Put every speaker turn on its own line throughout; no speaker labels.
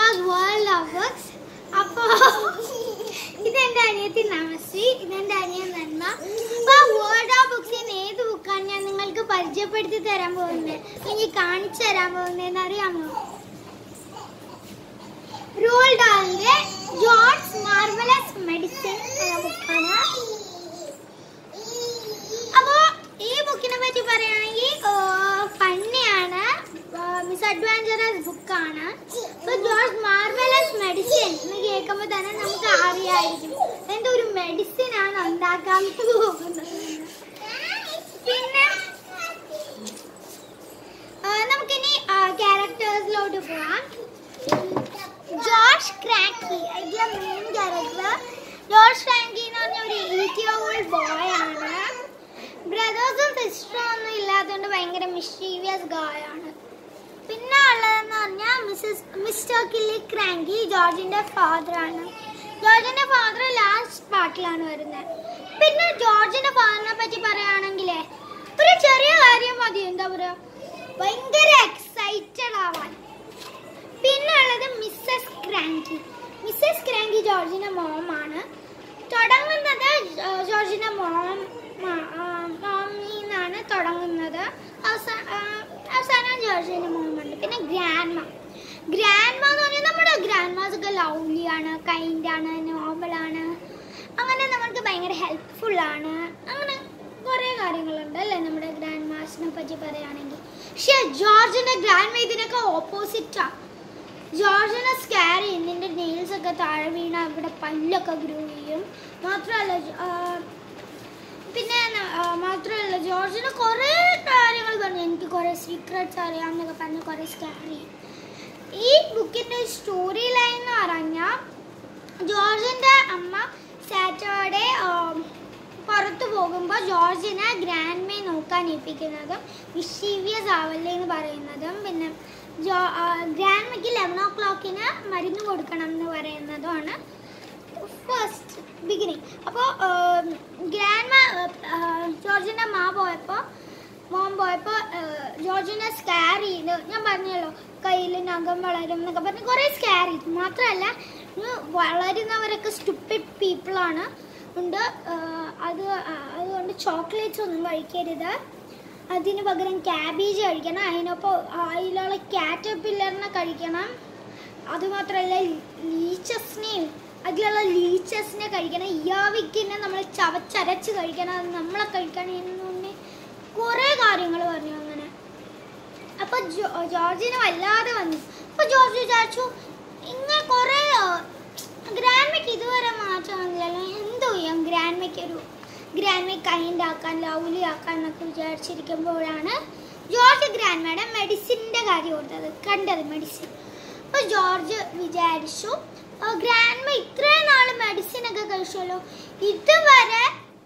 Was world of books അപ്പോൾ ഇതെൻ്റെ അനിയത്തി നമസ്തി ഇതെൻ്റെ അനിയൻ നന്മ അപ്പോൾ വേൾഡ് ഓഫ് ബുക്സിന് ഏത് ബുക്കാണ് ഞാൻ നിങ്ങൾക്ക് പരിചയപ്പെടുത്തി തരാൻ പോകുന്നത് ഇനി കാണിച്ചു തരാൻ പോകുന്നതെന്ന് അറിയാമോ റോൾ ഡാലിന്റെ ജോർജ് മാർവലസ് മെഡിസിൻ എന്ന ബുക്കാണ് അപ്പോ ഈ ബുക്കിനെ പറ്റി പറയുകയാണെങ്കിൽ ഫണ്ണിയാണ് മിസ് അഡ്വഞ്ചറസ് ബുക്കാണ് അപ്പൊ ജോർജ് മാർവലസ് മെഡിസിൻ എന്ന് കേൾക്കുമ്പോൾ തന്നെ നമുക്ക് അറിയായിരിക്കും എന്തോ ഒരു മെഡിസിൻ ആണ് ഉണ്ടാക്കാൻ പോകുന്നത് പിന്നെ ആ, നമുക്കിനി ക്യാരക്ടേഴ്സിലോട്ട് പോവാം ജോർജ് ക്രാങ്കി അതിലെ മെയിൻ ക്യാരക്ടർ ജോർജ് ക്രാങ്കി എന്ന് പറഞ്ഞ ഒരു എയ്റ്റ് ഇയർ ഓൾഡ് ബോയ് ആണ് ബ്രദേഴ്സും സിസ്റ്ററും ഒന്നും ഇല്ലാത്തതുകൊണ്ട് ഭയങ്കര മിസ്റ്റീവിയസ് ഗായ് ആണ് പിന്നെ ഉള്ളതെന്ന് പറഞ്ഞാൽ മിസ്സസ് മിസ്റ്റർ കില്ലി ക്രാങ്കി ജോർജിന്റെ ഫാദർ ആണ് ജോർജിന്റെ ഫാദർ ലാസ്റ്റ് പാർട്ടിലാണ് വരുന്നത് പിന്നെ ജോർജിന്റെ ഫാദറിനെ പറ്റി പറയുകയാണെങ്കിലേ ഒരു ചെറിയ കാര്യം മതി എന്താ പറയുക ഭയങ്കര എക്സൈറ്റഡ് ആവാൻ പിന്നെ ഉള്ളത് മിസ്സസ് ക്രാങ്കി മിസ്സസ് ക്രാങ്കി ജോർജിന്റെ മോമാണ് തുടങ്ങുന്നത് ജോ- ജോർജിന്റെ മോം മോമിന്നാണ് തുടങ്ങുന്നത് അവസാന അവസാനം ജോർജിന്റെ മോമുണ്ട് പിന്നെ ഗ്രാൻഡ്മ ഗ്രാൻഡ്മ എന്ന് പറഞ്ഞാൽ നമ്മുടെ ഗ്രാൻഡ്മാസ് ഒക്കെ ലവ്ലിയാണ് കൈൻഡാണ് നോബലാണ് അങ്ങനെ നമുക്ക് ഭയങ്കര ഹെൽപ്ഫുൾ ആണ് അങ്ങനെ കുറേ കാര്യങ്ങളുണ്ട് അല്ലേ നമ്മുടെ ഗ്രാൻഡ് മാസിനെ പറ്റി പറയുകയാണെങ്കിൽ പക്ഷേ ജോർജിന്റെ ഗ്രാൻഡ് ഇതിനൊക്കെ ഓപ്പോസിറ്റാ ജോർജിനെ സ്കാർ ചെയ്യും നിന്റെ നെയിൽസ് ഒക്കെ താഴെ വീണ ഇവിടെ പല്ലൊക്കെ ഗ്രൂ ചെയ്യും മാത്രമല്ല ജോ- ആ, പിന്നെ ന- ആ, മാത്രമല്ല ജോർജിന് കുറേ കാര്യങ്ങൾ പറഞ്ഞു എനിക്ക് കുറേ സീക്രട്സ് അറിയാം എന്നൊക്കെ പറഞ്ഞ് കുറേ സ്കാർ ചെയ്യും ഈ ബുക്കിന്റെ സ്റ്റോറി ലൈൻ എന്ന് പറഞ്ഞാൽ ജോർജിന്റെ അമ്മ സാറ്റർഡേ പുറത്തു പോകുമ്പോൾ ജോർജിനെ ഗ്രാൻഡ് മേ നോക്കാൻ ഏൽപ്പിക്കുന്നതും മിഷീവിയസ് ആവല്ലേ എന്ന് പറയുന്നതും പിന്നെ ജോ ഗ്രാൻഡ് മേക്ക് ലെവൻ ഓ ക്ലോക്കിന് മരുന്ന് കൊടുക്കണം എന്ന് പറയുന്നതുമാണ് ഫസ്റ്റ് ബിഗിനിങ് അപ്പോൾ ഗ്രാൻഡ് ജോർജിൻ്റെ മാ പോയപ്പോൾ മോൻ പോയപ്പോൾ ജോർജിനെ സ്കാർ ചെയ്ത് ഞാൻ പറഞ്ഞല്ലോ കയ്യിൽ നഖം വളരും എന്നൊക്കെ പറഞ്ഞ് കുറേ സ്കാർ ചെയ്തു മാത്രമല്ല ഇന്ന് വളരുന്നവരൊക്കെ സ്റ്റുപ്പിഡ് പീപ്പിളാണ് ഉണ്ട് ആഹ് അത് ആ- അതുകൊണ്ട് ചോക്ലേറ്റ്സ് ഒന്നും കഴിക്കരുത് അതിന് പകരം ക്യാബേജ് കഴിക്കണം അതിനൊപ്പം അതിലുള്ള കാറ്റർപില്ലറിനെ കഴിക്കണം അതുമാത്രമല്ല ലീച്ചസിനെയും അതിലുള്ള ലീച്ചസിനെ കഴിക്കണം ഇയാവിക്കിനെ നമ്മൾ ചവച്ചരച്ച് കഴിക്കണം അത് നമ്മളെ കഴിക്കണം എന്നുണ്ടെ കുറേ കാര്യങ്ങൾ പറഞ്ഞു അങ്ങനെ അപ്പൊ ജോ- ജോർജിന് വല്ലാതെ വന്നു അപ്പൊ ജോർജ് വിചാരിച്ചു ഇങ്ങനെ കുറേ ഗ്രാൻഡ്മയ്ക്ക് ഇതുവരെ മാറ്റം വന്നില്ലല്ലോ എന്തോ ചെയ്യാം ഗ്രാൻഡ്മയ്ക്ക് ഒരു ഗ്രാൻഡ്മയെ കൈൻഡ് ആക്കാൻ ലൗലി ആക്കാൻ എന്നൊക്കെ വിചാരിച്ചിരിക്കുമ്പോഴാണ് ജോർജ് ഗ്രാൻഡ്മയുടെ മെഡിസിൻ്റെ കാര്യം ഓർത്തത് കണ്ടത് മെഡിസിൻ അപ്പോൾ ജോർജ് വിചാരിച്ചു ഗ്രാൻഡ്മ ഇത്രയും നാൾ മെഡിസിൻ ഒക്കെ കഴിച്ചല്ലോ ഇതുവരെ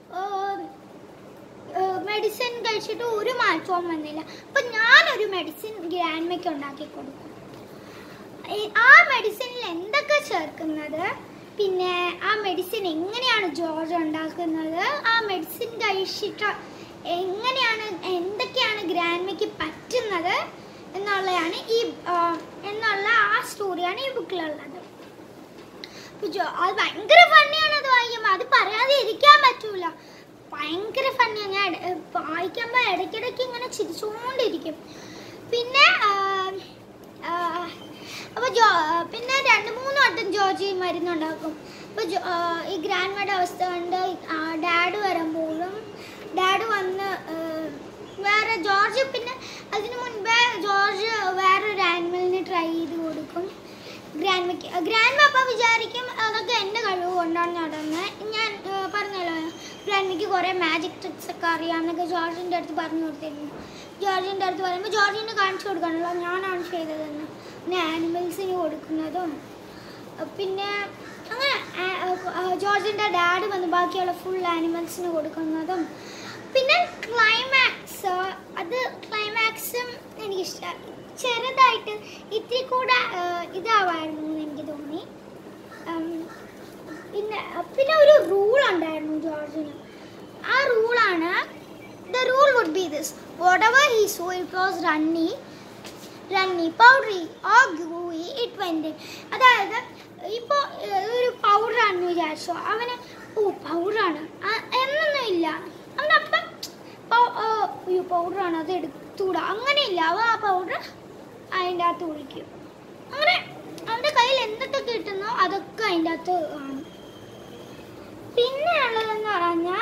മെഡിസിൻ കഴിച്ചിട്ട് ഒരു മാറ്റവും വന്നില്ല അപ്പം ഞാനൊരു മെഡിസിൻ ഗ്രാൻഡ്മയ്ക്ക് ഉണ്ടാക്കി കൊടുക്കും ഈ- ആ മെഡിസിനിൽ എന്തൊക്കെ ചേർക്കുന്നത് പിന്നെ ആ മെഡിസിൻ എങ്ങനെയാണ് ജോർജ് ഉണ്ടാക്കുന്നത് ആ മെഡിസിൻ കഴിച്ചിട്ട് എങ്ങനെയാണ് എന്തൊക്കെയാണ് ഗ്രാൻഡ്മയ്ക്ക് പറ്റുന്നത് എന്നുള്ളതാണ് ഈ ആ, എന്നുള്ള ആ സ്റ്റോറിയാണ് ഈ ബുക്കിലുള്ളത് അപ്പൊ ജോ- അത് ഭയങ്കര ഫണ്ണിയാണ് അത് വായിക്കുമ്പോൾ അത് പറയാതെ ഇരിക്കാൻ പറ്റൂല ഭയങ്കര ഫണ്ണിയാണ് ഞാൻ ഇട- വായിക്കുമ്പോൾ ഇടയ്ക്കിടയ്ക്ക് ഇങ്ങനെ ചിരിച്ചുകൊണ്ടിരിക്കും പിന്നെ ആ, ആ, അപ്പൊ ജോ പിന്നെ രണ്ട് മൂന്ന് വട്ടം ജോർജ് ഈ മരുന്നുണ്ടാക്കും അപ്പൊ ജോ- ആ, ഈ ഗ്രാൻഡ്മയുടെ അവസ്ഥ കണ്ട് ഡാഡ് വരുമ്പോഴും ഡാഡ് വന്ന് ആ, വേറെ ജോർജ് പിന്നെ അതിനു മുൻപേ ജോർജ് വേറൊരു ആനിമലിന് ട്രൈ ചെയ്ത് കൊടുക്കും ഗ്രാൻഡ്മയ്ക്ക് ഗ്രാൻഡ്മ അപ്പം വിചാരിക്കും അതൊക്കെ എൻ്റെ കഴിവ് കൊണ്ടാണ് നടന്നത് ഞാൻ ആ, പറഞ്ഞല്ലോ ഗ്രാൻഡ്മയ്ക്ക് കുറേ മാജിക് ട്രിക്സ് ഒക്കെ അറിയാമെന്നൊക്കെ ജോർജിൻ്റെ അടുത്ത് പറഞ്ഞു കൊടുത്തിരുന്നു ജോർജിൻ്റെ അടുത്ത് പറയുമ്പോൾ ജോർജിന് കാണിച്ചു കൊടുക്കണല്ലോ ഞാനാണ് ചെയ്തതെന്ന് പിന്നെ ആനിമൽസിന് കൊടുക്കുന്നതും ആ, പിന്നെ അങ്ങനെ ആ, ആ, ജോർജിൻ്റെ ഡാഡ് വന്ന് ബാക്കിയുള്ള ഫുൾ ആനിമൽസിന് കൊടുക്കുന്നതും പിന്നെ ക്ലൈമാക്സ് അത് ക്ലൈമാക്സും എനിക്കിഷ്ടമാണ് ചെറുതായിട്ട് ഇത്തിരി കൂടെ ആ, ഇതാവായിരുന്നു എന്ന് എനിക്ക് തോന്നി ഉം, പിന്നെ പിന്നെ ഒരു റൂൾ ഉണ്ടായിരുന്നു ജോർജിന് ആ റൂളാണ് the rule would be this whatever he saw it was runny runny powdery or gluey it went അതായത് ഇപ്പോൾ ഒരു പൗഡറാണെന്ന് വിചാരിച്ചോ അവന് ഓ പൗഡറാണ് എന്നൊന്നും ഇല്ല അവനപ്പം പൗ- ആ, അയ്യോ പൗഡറാണ് അത് എടുത്തൂടാ അങ്ങനെയില്ല അവൻ ആ പൗഡർ അതിൻ്റെ അകത്ത് ഒഴിക്കും അങ്ങനെ അവൻ്റെ കയ്യിൽ എന്തൊക്കെ കിട്ടുന്നോ അതൊക്കെ അതിൻ്റെ അകത്ത് കാണും പിന്നെ ഉള്ളതെന്ന് പറഞ്ഞാൽ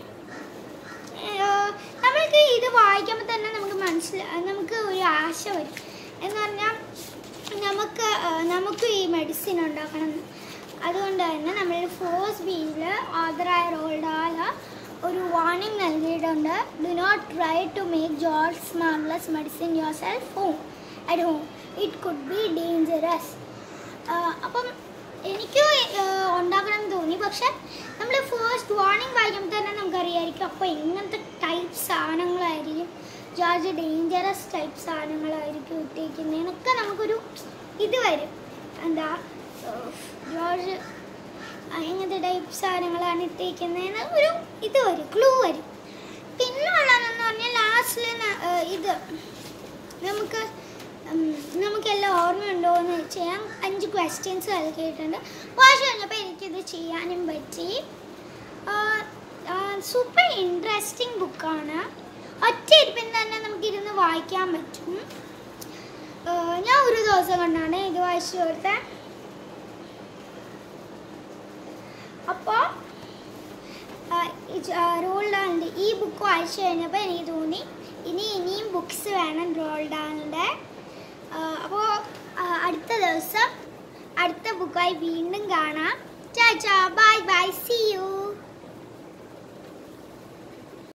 ഏഹ് നമ്മൾക്ക് ഇത് വായിക്കുമ്പോൾ തന്നെ നമുക്ക് മനസ്സില നമുക്ക് ഒരു ആശ വരും എന്ന് പറഞ്ഞാൽ നമുക്ക് ഏഹ് നമുക്ക് ഈ മെഡിസിൻ ഉണ്ടാക്കണം എന്ന്. അതുകൊണ്ട് തന്നെ നമ്മൾ ഫോഴ്സ് ബീനിൽ ആദറായ റോൾഡാല ഒരു വാർണിംഗ് നൽകിയിട്ടുണ്ട് do not try to make George marvellous medicine yourself home at home it could be dangerous അപ്പം എനിക്ക് ഏഹ് ഉണ്ടാക്കണം എന്ന് തോന്നി പക്ഷെ നമ്മൾ ഫസ്റ്റ് വാർണിംഗ് വായിക്കുമ്പോൾ തന്നെ നമുക്കറിയായിരിക്കും അപ്പോൾ എങ്ങനത്തെ ടൈപ്പ് സാധനങ്ങളായിരിക്കും ജോർജ് ഡേഞ്ചറസ് ടൈപ്പ് സാധനങ്ങളായിരിക്കും ഇട്ടേക്കുന്നതിനൊക്കെ നമുക്കൊരു ഇത് വരും എന്താ ഏഹ് ജോർജ് ആ, എങ്ങനത്തെ ടൈപ്പ് സാധനങ്ങളാണ് ഇട്ടേക്കുന്നതെന്ന് ഒരു ഇത് വരും ക്ലൂ വരും പിന്നെ ഉള്ളതെന്ന് പറഞ്ഞാൽ ലാസ്റ്റിൽ ഇത് നമുക്ക് ഉം, നമുക്കെല്ലാം ഓർമ്മയുണ്ടോ എന്ന് ചെയ്യാൻ അഞ്ച് ക്വസ്റ്റ്യൻസ് നൽകിയിട്ടുണ്ട് വായിച്ചു കഴിഞ്ഞപ്പോൾ എനിക്കിത് ചെയ്യാനും പറ്റി സൂപ്പർ ഇൻട്രസ്റ്റിംഗ് ബുക്കാണ് ഒറ്റ ഇരിപ്പിൽ തന്നെ നമുക്കിരുന്ന് വായിക്കാൻ പറ്റും ആ, ഞാൻ ഒരു ദിവസം കൊണ്ടാണ് ഇത് വായിച്ചു കൊടുത്തത് അപ്പോൾ റോൾ ഡാനിൻ്റെ ഈ ബുക്ക് വായിച്ചു കഴിഞ്ഞപ്പോൾ എനിക്ക് തോന്നി ഇനി ഇനിയും ബുക്സ് വേണം റോൾ ഡാനിൻ്റെ അപ്പോൾ അടുത്ത ദിവസം അടുത്ത ബുക്കായി വീണ്ടും കാണാം ചാ ചാ ബൈ ബൈ സി യു